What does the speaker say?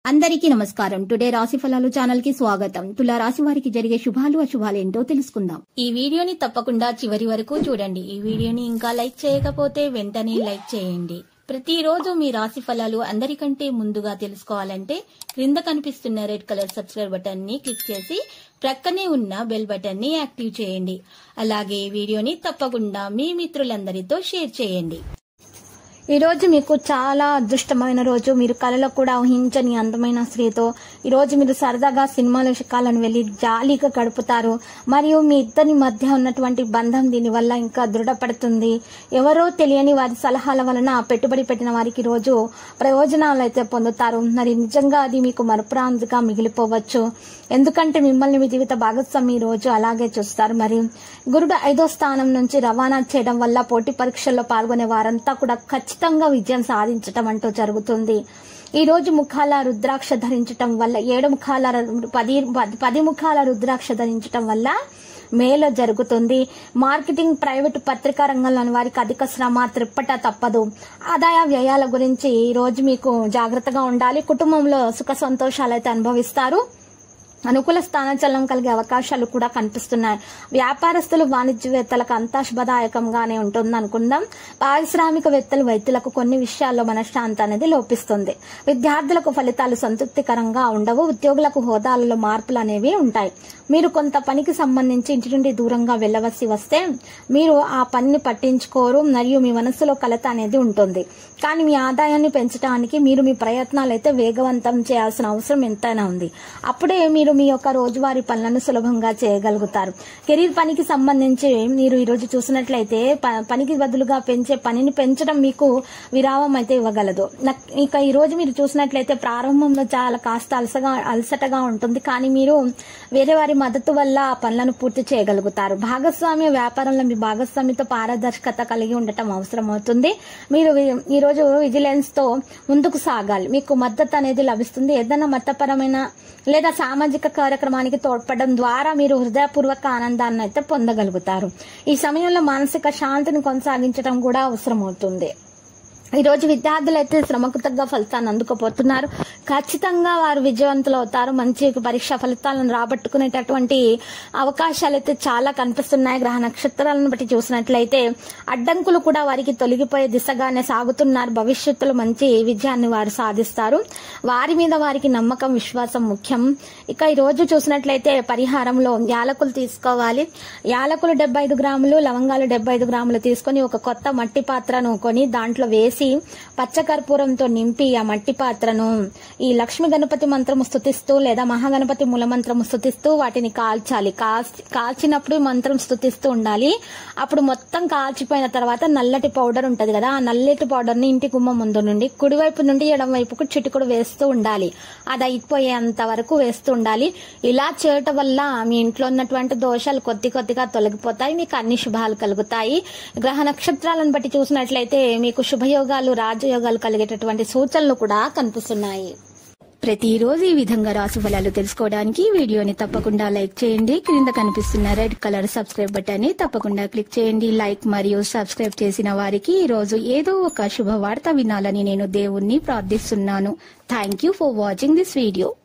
అందరికీ నమస్కారం టుడే రాశి ఫలాలు ఛానల్ కి స్వాగతం తులా రాశి వారికి జరిగే శుభాలు అశుభాలు ఏంటో తెలుసుకుందాం ఈ వీడియోని తప్పకుండా చివరి వరకు చూడండి ఈ వీడియోని ఇంకా లైక్ చేయకపోతే వెంటనే లైక్ చేయండి ప్రతిరోజు మీ రాశి ఫలాలు అందరికంటే ముందుగా తెలుసుకోవాలంటే క్రింద కనిపిస్తున్న రెడ్ కలర్ సబ్స్క్రైబ్ బటన్ ని క్లిక్ చేసి ప్రక్కనే ఉన్న బెల్ బటన్ ని యాక్టివ్ చేయండి అలాగే ఈ వీడియోని తప్పకుండా మీ మిత్రులందరితో షేర్ చేయండి ఈ రోజు మీకు చాలా అదృష్టమైన రోజు మీరు కలలో కూడా ఊహించని అందమైన స్త్రీతో ఈ రోజు మీరు సరదాగా సినిమాల శిఖాలను వెళ్లి జాలీగా గడుపుతారు మరియు మీ ఇద్దరి మధ్య ఉన్నటువంటి బంధం దీనివల్ల ఇంకా దృఢపడుతుంది ఎవరో తెలియని వారి సలహాల వలన పెట్టుబడి పెట్టిన వారికి ఈ రోజు ప్రయోజనాలు అయితే పొందుతారు మరి నిజంగా అది మీకు మరపురాంతిగా మిగిలిపోవచ్చు ఎందుకంటే మిమ్మల్ని మీ జీవిత భాగస్వామి ఈ రోజు అలాగే చూస్తారు మరి గురుడు ఐదో స్థానం నుంచి రవాణా చేయడం వల్ల పోటీ పరీక్షల్లో పాల్గొనే వారంతా కూడా ఖచ్చితంగా విజయం సాధించటం అంటూ జరుగుతుంది ఈ రోజు ముఖాల రుద్రాక్ష ధరించటం వల్ల ఏడు ముఖాల రు- పది పది- పది ముఖాల రుద్రాక్ష ధరించటం వల్ల మేలు జరుగుతుంది మార్కెటింగ్ ప్రైవేట్ పత్రికా రంగంలోని వారికి అధిక శ్రమ త్రిప్పట తప్పదు ఆదాయ వ్యయాల గురించి ఈ రోజు మీకు జాగ్రత్తగా ఉండాలి కుటుంబంలో సుఖ సంతోషాలు అయితే అనుభవిస్తారు అనుకూల స్థానచలనం కలిగే అవకాశాలు కూడా కనిపిస్తున్నాయి వ్యాపారస్తులు వాణిజ్యవేత్తలకు అంతా శుభదాయకంగానే ఉంటుంది అనుకుందాం పారిశ్రామికవేత్తలు వైద్యులకు కొన్ని విషయాల్లో మనశ్శాంతి అనేది లోపిస్తుంది విద్యార్థులకు ఫలితాలు సంతృప్తికరంగా ఉండవు ఉద్యోగులకు హోదాలలో మార్పులు అనేవి ఉంటాయి మీరు కొంత పనికి సంబంధించి ఇంటి నుండి దూరంగా వెళ్ళవలసి వస్తే మీరు ఆ పనిని పట్టించుకోరు మరియు మీ మనసులో కలత అనేది ఉంటుంది కానీ మీ ఆదాయాన్ని పెంచడానికి మీరు మీ ప్రయత్నాలు అయితే వేగవంతం చేయాల్సిన అవసరం ఎంతైనా ఉంది అప్పుడే మీరు మీ యొక్క రోజువారీ పనులను సులభంగా చేయగలుగుతారు కెరీర్ పనికి సంబంధించి మీరు ఈ రోజు చూసినట్లయితే ప- పనికి బదులుగా పెంచే పనిని పెంచడం మీకు విరామం అయితే ఇవ్వగలదు నక్- ఇక ఈ రోజు మీరు చూసినట్లయితే ప్రారంభంలో చాలా కాస్త అలసగా అలసటగా ఉంటుంది కానీ మీరు వేరే వారి మద్దతు వల్ల ఆ పనులను పూర్తి చేయగలుగుతారు భాగస్వామ్య వ్యాపారంలో మీ భాగస్వామితో పారదర్శకత కలిగి ఉండటం అవసరం అవుతుంది మీరు వి- ఈ రోజు విజిలెన్స్ తో ముందుకు సాగాలి మీకు మద్దతు అనేది లభిస్తుంది ఏదైనా మతపరమైన లేదా సామాజిక కార్యక్రమానికి తోడ్పడడం ద్వారా మీరు హృదయపూర్వక ఆనందాన్ని అయితే పొందగలుగుతారు ఈ సమయంలో మానసిక శాంతిని కొనసాగించడం కూడా అవసరమవుతుంది ఈ రోజు విద్యార్థులు అయితే శ్రమకు తగ్గ ఫలితాన్ని అందుకోపోతున్నారు ఖచ్చితంగా వారు విజయవంతులు అవుతారు మంచి పరీక్ష ఫలితాలను రాబట్టుకునేటటువంటి అవకాశాలు అయితే చాలా కనిపిస్తున్నాయి గ్రహ నక్షత్రాలను బట్టి చూసినట్లయితే అడ్డంకులు కూడా వారికి తొలగిపోయే దిశగానే సాగుతున్నారు భవిష్యత్తులో మంచి విజయాన్ని వారు సాధిస్తారు వారి మీద వారికి నమ్మకం విశ్వాసం ముఖ్యం ఇక ఈ రోజు చూసినట్లయితే పరిహారంలో యాలకులు తీసుకోవాలి యాలకులు డెబ్బై ఐదు గ్రాములు లవంగాలు డెబ్బై ఐదు గ్రాములు తీసుకొని ఒక కొత్త మట్టి పాత్రను కొని దాంట్లో వేసి పచ్చకర్పూరంతో నింపి ఆ మట్టి పాత్రను ఈ లక్ష్మి గణపతి మంత్రము స్థుతిస్తూ లేదా మహాగణపతి మూల మంత్రము స్థుతిస్తూ వాటిని కాల్చాలి కాల్చి కాల్చినప్పుడు ఈ మంత్రం స్థుతిస్తూ ఉండాలి అప్పుడు మొత్తం కాల్చిపోయిన తర్వాత నల్లటి పౌడర్ ఉంటది కదా ఆ నల్లటి పౌడర్ ని ఇంటి గుమ్మ ముందు నుండి కుడివైపు నుండి ఎడం వైపుకు చిటికుడు వేస్తూ ఉండాలి అది అయిపోయేంత వరకు వేస్తూ ఉండాలి ఇలా చేయటం వల్ల మీ ఇంట్లో ఉన్నటువంటి దోషాలు కొద్ది కొద్దిగా తొలగిపోతాయి మీకు అన్ని శుభాలు కలుగుతాయి గ్రహ నక్షత్రాలను బట్టి చూసినట్లయితే మీకు శుభయోగాలు రాజయోగాలు కలిగేటటువంటి సూచనలు కూడా కనిపిస్తున్నాయి ప్రతిరోజు ఈ విధంగా రాశి ఫలాలు తెలుసుకోవడానికి ఈ వీడియోని తప్పకుండా లైక్ చేయండి క్రింద కనిపిస్తున్న రెడ్ కలర్ సబ్స్క్రైబ్ బటన్ ని తప్పకుండా క్లిక్ చేయండి లైక్ మరియు సబ్స్క్రైబ్ చేసిన వారికి ఈ రోజు ఏదో ఒక శుభవార్త వినాలని నేను దేవుణ్ణి ప్రార్థిస్తున్నాను thank you for watching this video